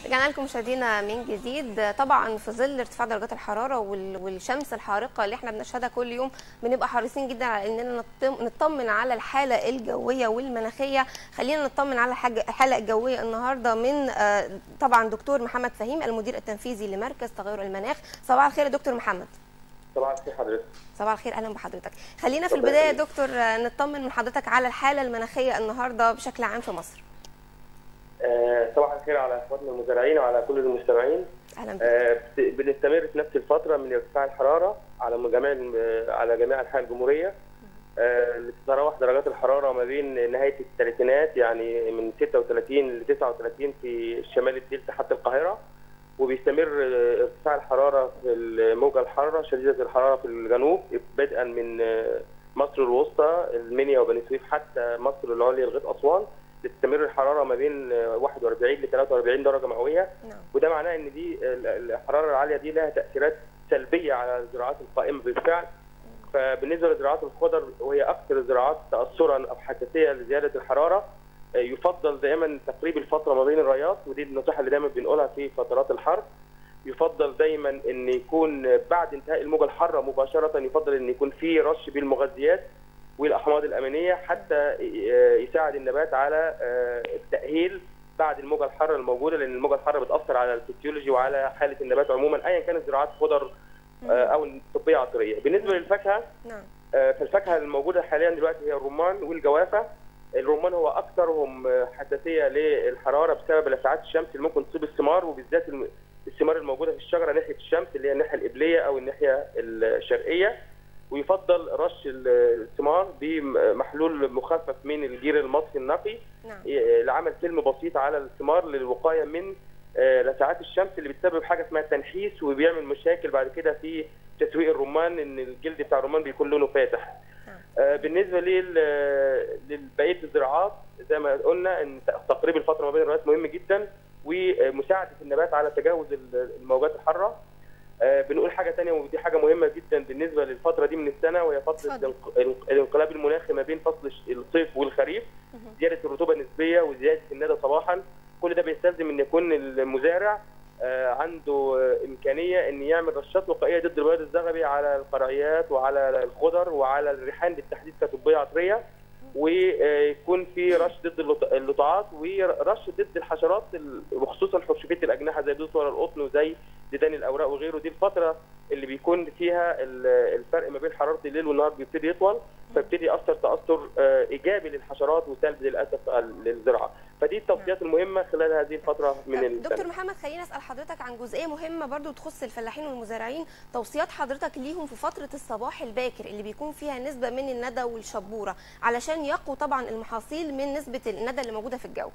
رجعنا لكم مشاهدينا من جديد طبعا في ظل ارتفاع درجات الحراره وال- والشمس الحارقه اللي احنا بنشهدها كل يوم بنبقى حريصين جدا على اننا نطم- نطمن على الحاله الجويه والمناخيه خلينا نطمن على الحاجة- الحاله الجويه النهارده من آه، طبعا دكتور محمد فهيم المدير التنفيذي لمركز تغير المناخ صباح الخير يا دكتور محمد صباح الخير حضرتك صباح الخير اهلا بحضرتك خلينا في ربنا البدايه يا يخليك. دكتور آه، نطمن من حضرتك على الحاله المناخيه النهارده بشكل عام في مصر آه، صباح الخير على اخواتنا المزارعين وعلى كل المستمعين اهلا بك آه، بت- بنستمر في نفس الفتره من ارتفاع الحراره على م- جميع الم- على جميع انحاء الجمهوريه آه، اللي تتراوح درجات الحراره ما بين نهايه الثلاثينات يعني من 36 ل 39 في شمال الدلتا حتى القاهره وبيستمر آه، ارتفاع الحراره في الموجه الحاره شديده الحراره في الجنوب بدءا من آه، مصر الوسطى المنيا وبني سويف حتى مصر العليا لغايه اسوان تستمر الحراره ما بين آه، 41 ل 43 درجه مئويه نعم وده معناه ان دي ال- الحراره العاليه دي لها تاثيرات سلبيه على الزراعات القائمه بالفعل فبالنسبه لزراعات الخضر وهي اكثر الزراعات تاثرا او حساسيه لزياده الحراره آه، يفضل دائما تقريب الفتره ما بين الرياض ودي النصيحه اللي دايما بنقولها في فترات الحر يفضل دايما ان يكون بعد انتهاء الموجه الحاره مباشره يفضل ان يكون في رش بالمغذيات والاحماض الامينيه حتى آه، يساعد النبات على آه، التاهيل بعد الموجه الحاره الموجوده لان الموجه الحاره بتاثر على الفسيولوجي وعلى حاله النبات عموما ايا كانت زراعات خضر آه، او طبيه عطريه بالنسبه للفاكهه نعم آه، فالفاكهه الموجوده حاليا دلوقتي هي الرمان والجوافه الرمان هو اكثرهم آه، حساسيه للحراره بسبب لسعات الشمس اللي ممكن تصيب الثمار وبالذات الم- الثمار الموجوده في الشجره ناحيه الشمس اللي هي الناحيه القبليه او الناحيه الشرقيه ويفضل رش ال- الثمار بمحلول مخفف من الجير المطفي النقي نعم ي- لعمل فيلم بسيط على الثمار للوقايه من آه، لسعات الشمس اللي بتسبب حاجه اسمها التنحيس وبيعمل مشاكل بعد كده في تسويق الرمان ان الجلد بتاع الرمان بيكون لونه فاتح. نعم. آه، بالنسبه لل- لبقيه الزراعات زي ما قلنا ان تقريب الفتره ما بين الرئات مهم جدا ومساعده النبات على تجاوز ال- الموجات الحاره. آه، بنقول حاجه ثانيه ودي حاجه مهمه جدا بالنسبه للفتره دي من السنه وهي فتره اتفضل. الانق- الانق- الانقلاب المناخي ما بين فصل الش- الصيف والخريف زياده الرطوبه النسبيه وزياده الندى صباحا كل ده بيستلزم ان يكون المزارع آه، عنده آه، امكانيه ان يعمل رشات وقائيه ضد البياض الزغبي على القرعيات وعلى الخضر وعلى الريحان بالتحديد كطبيه عطريه ويكون في رش ضد اللط- اللطعات ورش ضد الحشرات ال- وخصوصا حشوفيه الاجنحه زي دوس ورا القطن وزي ديدان الاوراق وغيره دي الفتره اللي بيكون فيها ال- الفرق ما بين حراره الليل والنهار بيبتدي يطول فبتدي ياثر تاثر آه، ايجابي للحشرات وسلبي للاسف للزراعه فدي التوصيات المهمه خلال هذه الفتره من طب السنه دكتور محمد خليني اسال حضرتك عن جزئيه مهمه برضو تخص الفلاحين والمزارعين توصيات حضرتك ليهم في فتره الصباح الباكر اللي بيكون فيها نسبه من الندى والشبوره علشان يقوا طبعا المحاصيل من نسبه الندى اللي موجوده في الجو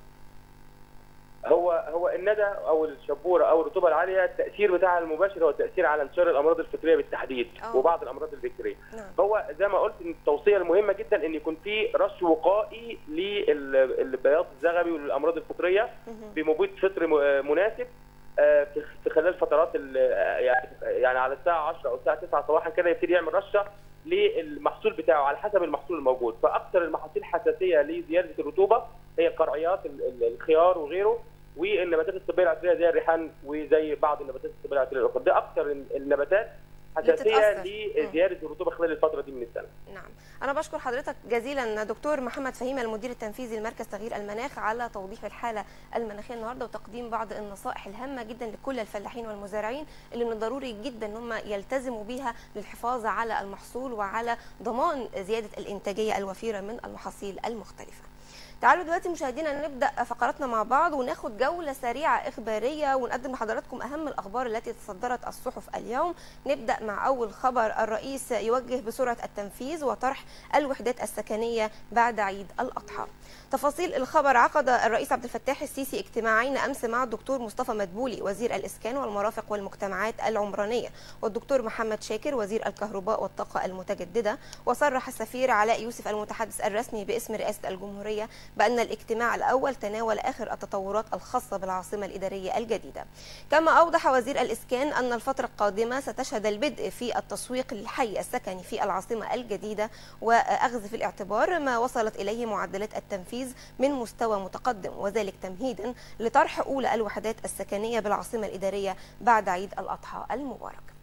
هو هو الندى او الشبوره او الرطوبه العاليه التاثير بتاعها المباشر هو التاثير على انتشار الامراض الفطريه بالتحديد أوه. وبعض الامراض البكتيريه نعم هو زي ما قلت ان التوصيه المهمه جدا ان يكون في رش وقائي للبياض الزغبي والامراض الفطريه مهم. بمبيد فطري م- مناسب آه، في في خلال فترات ال- آه، يعني يعني على الساعه 10 او الساعه 9 صباحا كده يبتدي يعمل رشه للمحصول بتاعه على حسب المحصول الموجود فاكثر المحاصيل حساسيه لزياده الرطوبه هي القرعيات ال- ال- الخيار وغيره والنباتات الطبيه العطريه زي الريحان وزي بعض النباتات الطبيه العطريه الاخرى ده اكثر ال- النباتات حساسيه بتتأثر. لزياده الرطوبه خلال الفتره دي من السنه نعم أنا بشكر حضرتك جزيلا دكتور محمد فهيم المدير التنفيذي لمركز تغيير المناخ على توضيح الحالة المناخية النهاردة وتقديم بعض النصائح الهامة جدا لكل الفلاحين والمزارعين اللي من الضروري جدا أن هم يلتزموا بيها للحفاظ على المحصول وعلى ضمان زيادة الإنتاجية الوفيرة من المحاصيل المختلفة تعالوا دلوقتي مشاهدينا نبدا فقراتنا مع بعض وناخد جوله سريعه اخباريه ونقدم لحضراتكم اهم الاخبار التي تصدرت الصحف اليوم نبدا مع اول خبر الرئيس يوجه بسرعه التنفيذ وطرح الوحدات السكنيه بعد عيد الاضحى تفاصيل الخبر عقد الرئيس عبد الفتاح السيسي اجتماعين امس مع الدكتور مصطفى مدبولي وزير الاسكان والمرافق والمجتمعات العمرانيه والدكتور محمد شاكر وزير الكهرباء والطاقه المتجدده وصرح السفير علاء يوسف المتحدث الرسمي باسم رئاسه الجمهوريه بان الاجتماع الاول تناول اخر التطورات الخاصه بالعاصمه الاداريه الجديده كما اوضح وزير الاسكان ان الفتره القادمه ستشهد البدء في التسويق للحي السكني في العاصمه الجديده واخذ في الاعتبار ما وصلت اليه معدلات التنفيذ التنفيذ من مستوى متقدم وذلك تمهيدا لطرح أولى الوحدات السكنية بالعاصمة الإدارية بعد عيد الأضحى المبارك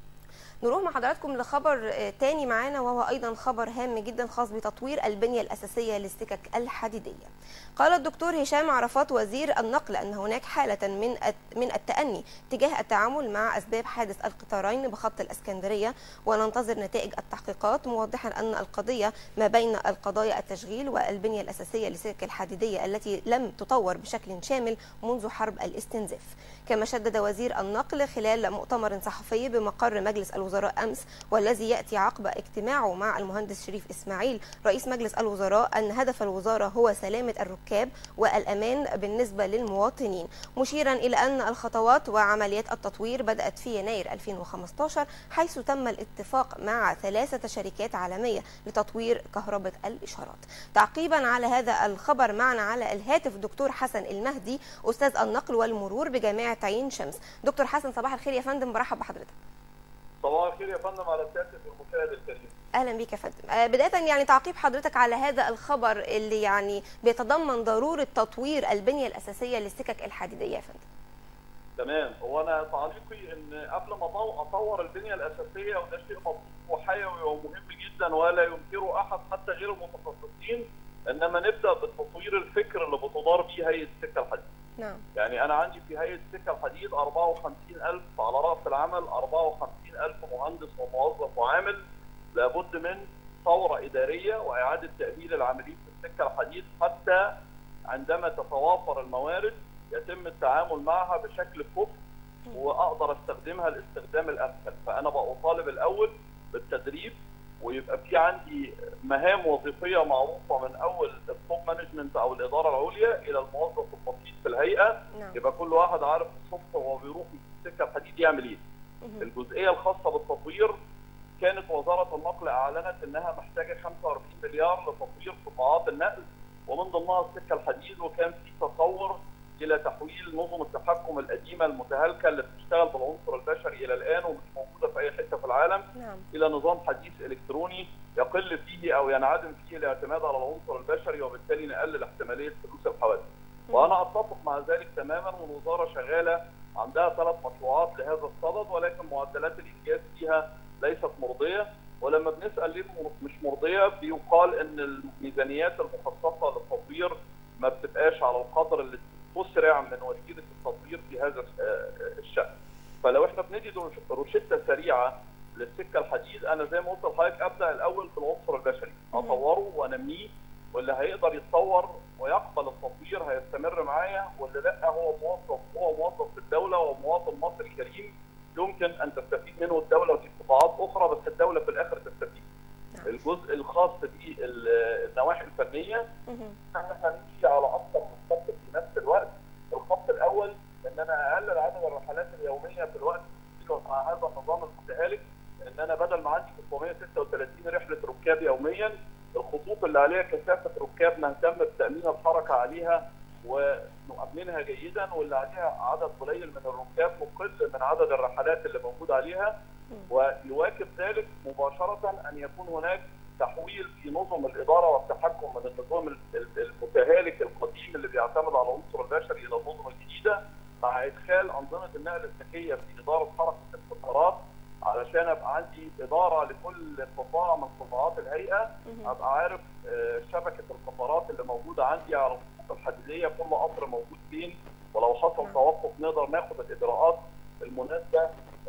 نروح مع حضراتكم لخبر تاني معانا وهو ايضا خبر هام جدا خاص بتطوير البنيه الاساسيه للسكك الحديديه. قال الدكتور هشام عرفات وزير النقل ان هناك حاله من من التاني تجاه التعامل مع اسباب حادث القطارين بخط الاسكندريه وننتظر نتائج التحقيقات موضحا ان القضيه ما بين القضايا التشغيل والبنيه الاساسيه للسكك الحديديه التي لم تطور بشكل شامل منذ حرب الاستنزاف. كما شدد وزير النقل خلال مؤتمر صحفي بمقر مجلس الوزراء امس والذي ياتي عقب اجتماعه مع المهندس شريف اسماعيل رئيس مجلس الوزراء ان هدف الوزاره هو سلامه الركاب والامان بالنسبه للمواطنين مشيرا الى ان الخطوات وعمليات التطوير بدات في يناير 2015 حيث تم الاتفاق مع ثلاثه شركات عالميه لتطوير كهرباء الاشارات تعقيبا على هذا الخبر معنا على الهاتف دكتور حسن المهدي استاذ النقل والمرور بجامعه عين شمس دكتور حسن صباح الخير يا فندم برحب بحضرتك صباح الخير يا فندم على سياده المشاهد الكريم اهلا بيك يا فندم بدايه يعني تعقيب حضرتك على هذا الخبر اللي يعني بيتضمن ضروره تطوير البنيه الاساسيه للسكك الحديديه يا فندم تمام هو انا تعليقي ان قبل ما اطور البنيه الاساسيه وده شيء مطلوب وحيوي ومهم جدا ولا ينكره احد حتى غير المتخصصين انما نبدا بالتطوير الفكر اللي بتدار به هيئه السكه الحديد نعم يعني انا عندي في هيئه السكه الحديد 54000 على راس العمل 54000 مهندس وموظف وعامل لابد من ثوره اداريه واعاده تاهيل العاملين في السكه الحديد حتى عندما تتوافر الموارد يتم التعامل معها بشكل كفء واقدر استخدمها الاستخدام الامثل فانا بطالب الاول بالتدريب ويبقى في عندي مهام وظيفيه معروفه من اول التوب مانجمنت او الاداره العليا الى الموظف البسيط في الهيئه نعم. يبقى كل واحد عارف الصبح وهو بيروح السكه الحديد يعمل ايه. الجزئيه الخاصه بالتطوير كانت وزاره النقل اعلنت انها محتاجه 45 مليار لتطوير قطاعات النقل ومن ضمنها السكه الحديد وكان في تصور الى تحويل نظم التحكم القديمه المتهالكه اللي بتشتغل بالعنصر البشري الى الان ومش موجوده في اي حته في العالم نعم. الى نظام حديث الكتروني يقل فيه او ينعدم فيه الاعتماد على العنصر البشري وبالتالي نقلل احتماليه حدوث الحوادث. وانا اتفق مع ذلك تماما والوزاره شغاله عندها ثلاث مشروعات لهذا الصدد ولكن معدلات الانجاز فيها ليست مرضيه ولما بنسال ليه مش مرضيه بيقال ان الميزانيات المخصصه للتطوير ما بتبقاش على القدر اللي تسرع من وتيره التطوير في هذا الشان. فلو احنا بندي روشته سريعه للسكه الحديد انا زي ما قلت لحضرتك ابدا الاول بالعنصر البشري اطوره وانميه واللي هيقدر يتطور ويقبل التطوير هيستمر معايا واللي لا هو موظف هو موظف في الدوله ومواطن مصري كريم يمكن ان تستفيد منه الدوله وفي قطاعات اخرى بس الدوله في الاخر تستفيد. الجزء الخاص بالنواحي الفنيه احنا هنمشي على اكثر من خط في نفس الوقت الخط الاول ان انا اقلل عدد الرحلات اليوميه في الوقت مع هذا النظام المتهالك ان انا بدل ما عندي 636 رحله ركاب يوميا الخطوط اللي عليها كثافه ركاب نهتم بتامين الحركه عليها ونؤمنها جيدا واللي عليها عدد قليل من الركاب مقل من عدد الرحلات اللي موجود عليها ويواكب ذلك مباشره ان يكون هناك تحويل في نظم الاداره والتحكم من النظام المتهالك القديم اللي بيعتمد على العنصر البشري الى النظم الجديده مع ادخال انظمه النقل الذكيه في اداره حركه القطارات علشان ابقى عندي اداره لكل قطاع من قطاعات الهيئه ابقى عارف شبكه القطارات اللي موجوده عندي على الخطوط الحديديه كل قطر موجود فين ولو حصل توقف نقدر ناخد الاجراءات المناسبه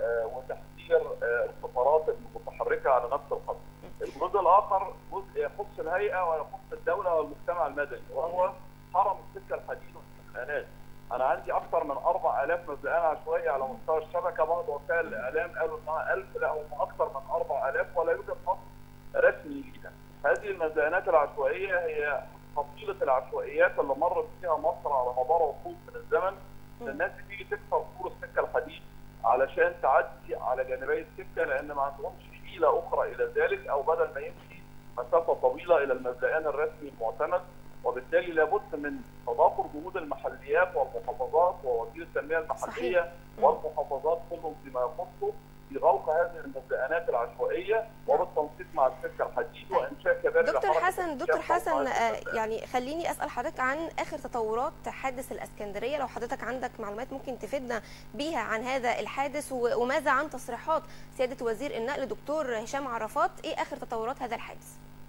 وتحذير القطارات المتحركه على نفس الخط. الجزء الاخر جزء يخص الهيئه ويخص الدوله والمجتمع المدني وهو حرم السكه الحديد والمزقانات. انا عندي اكثر من 4000 مزقان عشوائي على مستوى الشبكه بعض وسائل الاعلام قالوا انها 1000 لا هم اكثر من 4000 ولا يوجد نص رسمي ليها. هذه المزقانات العشوائيه هي فصيله العشوائيات اللي مرت فيها مصر على مدار عقود من الزمن الناس بتيجي تكسر سور السكه الحديد علشان تعدي على جانبي السكه لان ما عندهمش حيله اخرى الى ذلك او بدل ما يمشي مسافه طويله الى المزقان الرسمي المعتمد وبالتالي لابد من تضافر جهود المحليات والمحافظات ووزير التنميه المحليه صحيح. والمحافظات كلهم فيما يخصه في غلق هذه المزقانات العشوائيه وبالتنسيق مع السكه الحديد وانشاء كباري دكتور لحركة حسن دكتور اكتشاف حسن موقع آه، الفساد. يعني خليني اسال حضرتك عن اخر تطورات حادث الاسكندريه لو حضرتك عندك معلومات ممكن تفيدنا بيها عن هذا الحادث و- وماذا عن تصريحات سياده وزير النقل دكتور هشام عرفات ايه اخر تطورات هذا الحادث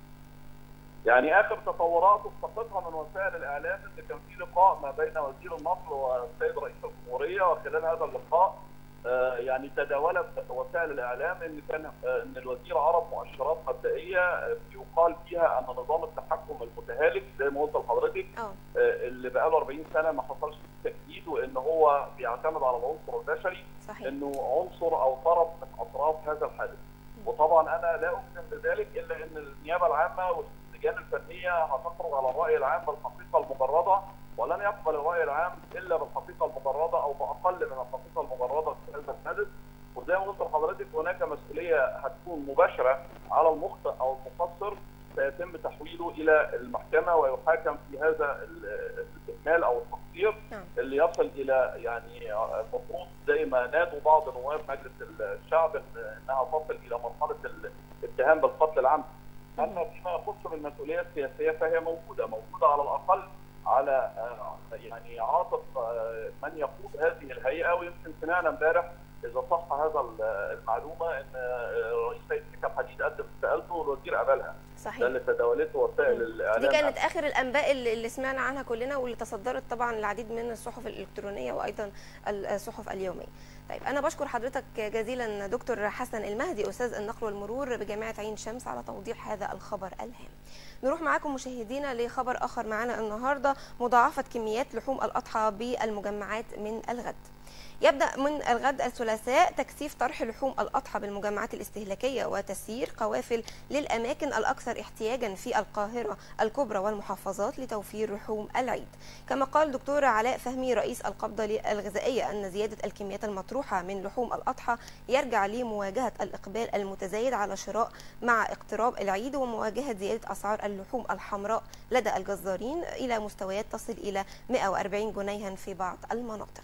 يعني اخر تطورات استقطها من وسائل الاعلام ان كان في لقاء ما بين وزير النقل والسيد رئيس الجمهوريه وخلال هذا اللقاء آه، يعني تداولت وسائل الاعلام ان كان آه، ان الوزير عرض مؤشرات مبدئيه آه، يقال فيها ان نظام التحكم المتهالك زي ما قلت لحضرتك اه آه، اللي بقاله 40 سنه ما حصلش فيه تجديد وان هو بيعتمد على العنصر البشري صحيح انه عنصر او طرف من اطراف هذا الحادث وطبعا انا لا اؤمن بذلك الا ان النيابه العامه واللجان الفنيه هتخرج على الراي العام بالحقيقه المجرده ولن يقبل الراي العام الا بالحقيقه المجرده او باقل من الحقيقه المجرده في هذا الحادث وزي ما قلت لحضرتك هناك مسؤوليه هتكون مباشره على المخطئ او المقصر سيتم تحويله الى المحكمه ويحاكم في هذا ال- الاهمال او التقصير نعم. اللي يصل الى يعني المفروض زي ما نادوا بعض نواب مجلس الشعب إن- انها تصل الى مرحله الاتهام بالقتل العمد. اما فيما يخص بالمسؤوليه السياسيه فهي موجوده، موجوده على الاقل على آه، يعني عاتق آه، من يقود هذه الهيئه ويمكن سمعنا امبارح اذا صح هذا ال- المعلومه ان آه، رئيس هيئه سكه الحديد قدم استقالته والوزير قبلها. ده صحيح اللي تداولته وسائل الاعلام دي كانت اخر الانباء اللي اللي سمعنا عنها كلنا واللي تصدرت طبعا العديد من الصحف الالكترونيه وايضا الصحف اليوميه طيب انا بشكر حضرتك جزيلا دكتور حسن المهدي استاذ النقل والمرور بجامعه عين شمس على توضيح هذا الخبر الهام نروح معاكم مشاهدينا لخبر اخر معنا النهارده مضاعفه كميات لحوم الاضحى بالمجمعات من الغد يبدأ من الغد الثلاثاء تكثيف طرح لحوم الأضحى بالمجمعات الاستهلاكية وتسيير قوافل للأماكن الأكثر احتياجا في القاهرة الكبرى والمحافظات لتوفير لحوم العيد كما قال دكتور علاء فهمي رئيس القبضة الغذائية أن زيادة الكميات المطروحة من لحوم الأضحى يرجع لمواجهة الإقبال المتزايد على شراء مع اقتراب العيد ومواجهة زيادة أسعار اللحوم الحمراء لدى الجزارين إلى مستويات تصل إلى 140 جنيها في بعض المناطق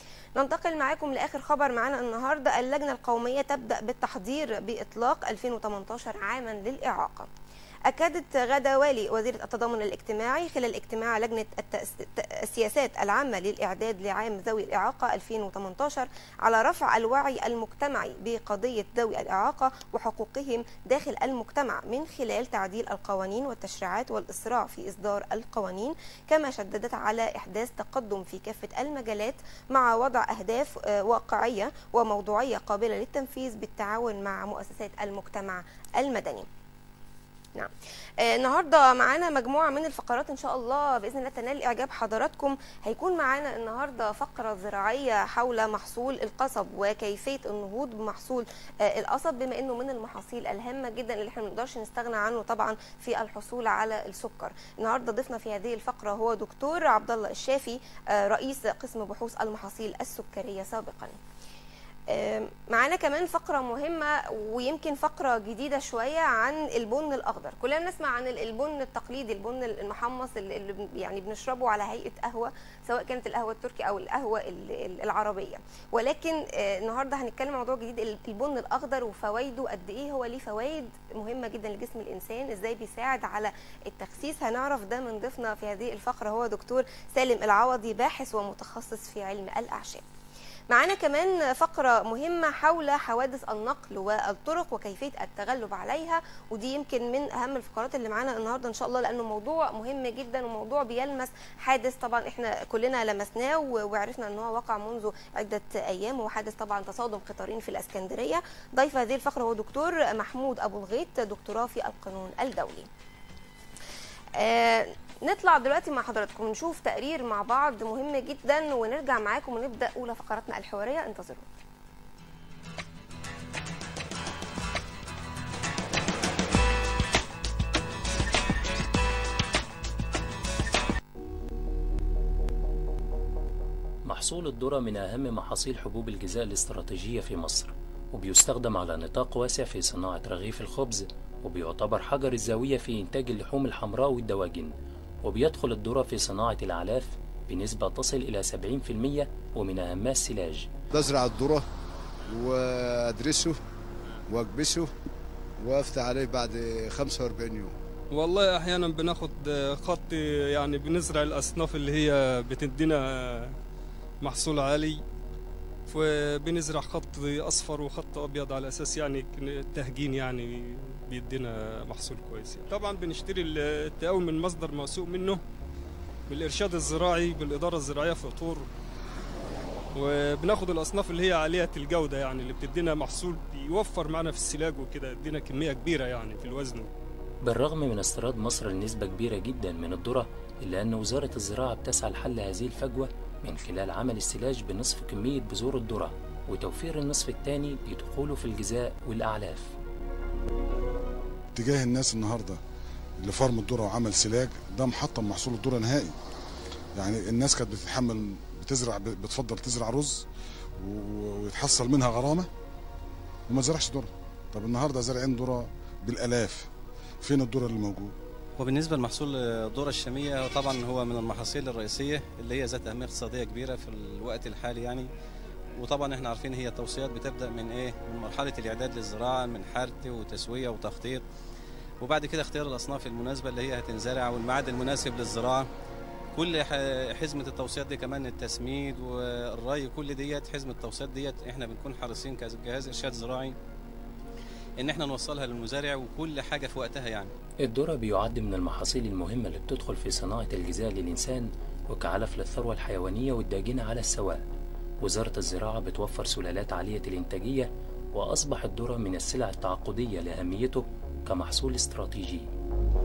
ننتقل معاكم لاخر خبر معانا النهارده اللجنه القوميه تبدا بالتحضير باطلاق 2018 عاما للاعاقه أكدت غادة والي وزيرة التضامن الاجتماعي خلال اجتماع لجنة التأس- السياسات العامة للإعداد لعام ذوي الإعاقة 2018 على رفع الوعي المجتمعي بقضية ذوي الإعاقة وحقوقهم داخل المجتمع من خلال تعديل القوانين والتشريعات والإسراع في إصدار القوانين كما شددت على إحداث تقدم في كافة المجالات مع وضع أهداف آه، واقعية وموضوعية قابلة للتنفيذ بالتعاون مع مؤسسات المجتمع المدني نعم آه، النهارده معانا مجموعه من الفقرات ان شاء الله باذن الله تنال اعجاب حضراتكم هيكون معانا النهارده فقره زراعيه حول محصول القصب وكيفيه النهوض بمحصول آه، القصب بما انه من المحاصيل الهامه جدا اللي احنا ما نقدرش نستغنى عنه طبعا في الحصول على السكر النهارده ضيفنا في هذه الفقره هو دكتور عبد الله الشافي آه، رئيس قسم بحوث المحاصيل السكريه سابقا آم، معانا كمان فقرة مهمة ويمكن فقرة جديدة شوية عن البن الأخضر كلنا نسمع عن ال- البن التقليدي البن المحمص اللي اللي بن- يعني بنشربه على هيئة قهوة سواء كانت القهوة التركي أو القهوة ال- ال- العربية ولكن آه، النهاردة هنتكلم عن موضوع جديد ال- البن الأخضر وفوائده قد إيه هو ليه فوائد مهمة جدا لجسم الإنسان إزاي بيساعد على التخسيس هنعرف ده من ضيفنا في هذه الفقرة هو دكتور سالم العوضي باحث ومتخصص في علم الأعشاب معانا كمان فقرة مهمة حول حوادث النقل والطرق وكيفية التغلب عليها ودي يمكن من أهم الفقرات اللي معانا النهاردة إن شاء الله لأنه موضوع مهم جدا وموضوع بيلمس حادث طبعا إحنا كلنا لمسناه و- وعرفنا إن هو وقع منذ عدة أيام وهو حادث طبعا تصادم قطارين في الإسكندرية ضيف هذه الفقرة هو دكتور محمود أبو الغيط دكتوراه في القانون الدولي آه نطلع دلوقتي مع حضراتكم نشوف تقرير مع بعض مهم جدا ونرجع معاكم ونبدا اولى فقراتنا الحواريه انتظرونا محصول الذرة من أهم محاصيل حبوب الغذاء الاستراتيجية في مصر وبيستخدم على نطاق واسع في صناعة رغيف الخبز وبيعتبر حجر الزاوية في إنتاج اللحوم الحمراء والدواجن وبيدخل الذرة في صناعة الأعلاف بنسبة تصل إلى 70% ومن أهمها السلاج بزرع الذرة وأدرسه وأكبسه وأفتح عليه بعد 45 يوم والله احيانا بناخد خط يعني بنزرع الاصناف اللي هي بتدينا محصول عالي وبنزرع خط اصفر وخط ابيض على اساس يعني التهجين يعني بيدينا محصول كويس يعني. طبعا بنشتري التقاوي من مصدر موثوق منه بالارشاد الزراعي بالاداره الزراعيه في طور وبناخد الاصناف اللي هي عاليه الجوده يعني اللي بتدينا محصول بيوفر معنا في السلاج وكده يدينا كميه كبيره يعني في الوزن بالرغم من استيراد مصر لنسبة كبيرة جدا من الذرة إلا أن وزارة الزراعة بتسعى لحل هذه الفجوة من خلال عمل السلاج بنصف كمية بذور الذرة وتوفير النصف الثاني بدخوله في الغذاء والأعلاف اتجاه الناس النهارده لفرم الذره وعمل سلاج ده محطم محصول الذره نهائي يعني الناس كانت بتتحمل بتزرع بتفضل تزرع رز ويتحصل منها غرامه وما تزرعش ذره طب النهارده زارعين ذره بالالاف فين الذره اللي موجود وبالنسبه لمحصول الذره الشاميه طبعا هو من المحاصيل الرئيسيه اللي هي ذات اهميه اقتصاديه كبيره في الوقت الحالي يعني وطبعا احنا عارفين هي التوصيات بتبدا من ايه من مرحله الاعداد للزراعه من حرث وتسويه وتخطيط وبعد كده اختيار الاصناف المناسبه اللي هي هتنزرع والميعاد المناسب للزراعه كل حزمه التوصيات دي كمان التسميد والري كل ديت حزمه التوصيات ديت احنا بنكون حريصين كجهاز ارشاد زراعي ان احنا نوصلها للمزارع وكل حاجه في وقتها يعني الذرة بيعد من المحاصيل المهمة اللي بتدخل في صناعة الغذاء للإنسان وكعلف للثروة الحيوانية والداجنة على السواء وزارة الزراعة بتوفر سلالات عالية الإنتاجية وأصبح الذرة من السلع التعاقدية لأهميته كمحصول استراتيجي